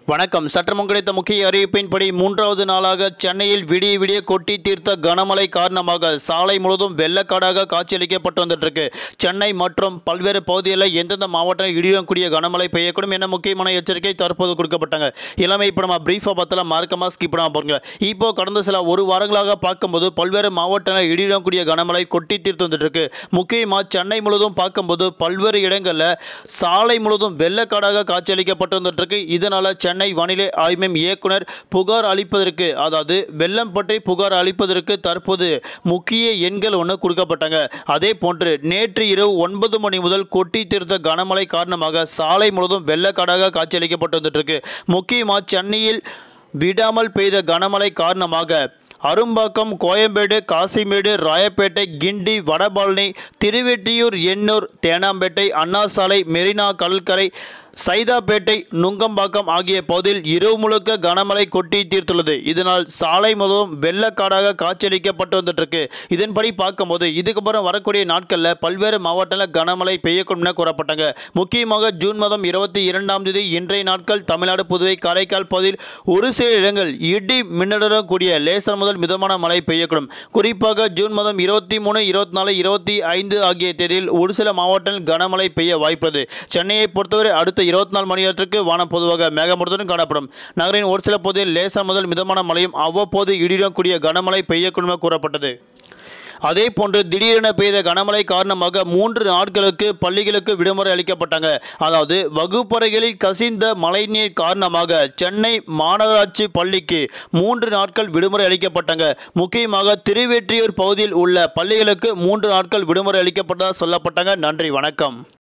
வணக்கம் சற்றமும் கிடைத்த முக்கிய அறிவிப்பின்படி மூன்றாவது நாளாக சென்னையில் விடிய விடிய கொட்டி தீர்த்த கனமழை காரணமாக சாலை முழுவதும் வெள்ளக்காடாக காட்சியளிக்கப்பட்டு வந்துட்டு இருக்கு சென்னை மற்றும் பல்வேறு பகுதிகளில் எந்தெந்த மாவட்டம் இடியக்கூடிய கனமழை பெய்யக்கூடும் என முக்கியமான எச்சரிக்கை தற்போது கொடுக்கப்பட்டாங்க இளமை இப்போ நம்ம பிரீஃபாக பார்த்தல மார்க்கமாக ஸ்கிப் பண்ணாம பாருங்க இப்போ கடந்த சில ஒரு வாரங்களாக பார்க்கும்போது பல்வேறு மாவட்டங்களில் இடியக்கூடிய கனமழை கொட்டி தீர்த்து வந்துட்டு இருக்கு முக்கியமாக சென்னை முழுவதும் பார்க்கும்போது பல்வேறு இடங்களில் சாலை முழுவதும் வெள்ளக்காடாக காட்சியளிக்கப்பட்டு வந்துட்டு இருக்கு இதனால சென்னை வானிலை ஆய்வு மையம் இயக்குனர் புகார் அளிப்பதற்கு அதாவது வெள்ளம் பற்றி புகார் அளிப்பதற்கு தற்போது முக்கிய எண்கள் ஒன்று கொடுக்கப்பட்டாங்க அதே போன்று நேற்று இரவு ஒன்பது மணி முதல் கொட்டி தீர்த்த கனமழை காரணமாக சாலை முழுவதும் வெள்ளக்காடாக காட்சியளிக்கப்பட்டு வந்துட்டு இருக்கு முக்கியமாக சென்னையில் விடாமல் பெய்த கனமழை காரணமாக அரும்பாக்கம் கோயம்பேடு காசிமேடு ராயப்பேட்டை கிண்டி வடபழனி திருவெற்றியூர் எண்ணூர் தேனாம்பேட்டை அண்ணா சாலை மெரினா கடற்கரை சைதாப்பேட்டை நுங்கம்பாக்கம் ஆகிய பகுதியில் இரவு முழுக்க கனமழை கொட்டி தீர்த்துள்ளது இதனால் சாலை முழுவதும் வெள்ளக்காடாக காட்சியளிக்கப்பட்டு வந்துட்டு இருக்கு இதன்படி பார்க்கும்போது இதுக்கப்புறம் வரக்கூடிய நாட்களில் பல்வேறு மாவட்டங்களில் கனமழை பெய்யக்கூடும் என கூறப்பட்டாங்க முக்கியமாக ஜூன் மாதம் இருபத்தி இரண்டாம் தேதி இன்றைய நாட்கள் தமிழ்நாடு புதுவை காரைக்கால் பகுதியில் ஒரு சில இடங்கள் இடி மின்னலுடன் கூடிய லேசர் முதல் மிதமான மழை பெய்யக்கூடும் குறிப்பாக ஜூன் மாதம் இருபத்தி மூணு இருபத்தி நாலு இருபத்தி ஐந்து ஆகிய தேதியில் ஒரு சில மாவட்டங்களில் கனமழை பெய்ய வாய்ப்புள்ளது சென்னையை பொறுத்தவரை அடுத்த இருபத்தி நாலு மணி நேரத்திற்கு வானம் பொதுவாக மேகமூட்டத்துடன் காணப்படும் நகரின் ஒரு சில பகுதியில் லேசா முதல் மிதமான மழையும் அவ்வப்போது இடியுடன் கூடிய கனமழை பெய்யக்கூடும் என கூறப்பட்டது அதே போன்று திடீரென பெய்த கனமழை காரணமாக மூன்று நாட்களுக்கு பள்ளிகளுக்கு விடுமுறை அளிக்கப்பட்டாங்க அதாவது வகுப்பறைகளில் கசிந்த மழைநீர் காரணமாக சென்னை மாநகராட்சி பள்ளிக்கு மூன்று நாட்கள் விடுமுறை அளிக்கப்பட்டாங்க முக்கியமாக திருவெற்றியூர் பகுதியில் உள்ள பள்ளிகளுக்கு மூன்று நாட்கள் விடுமுறை அளிக்கப்பட்டதாக சொல்லப்பட்டாங்க நன்றி வணக்கம்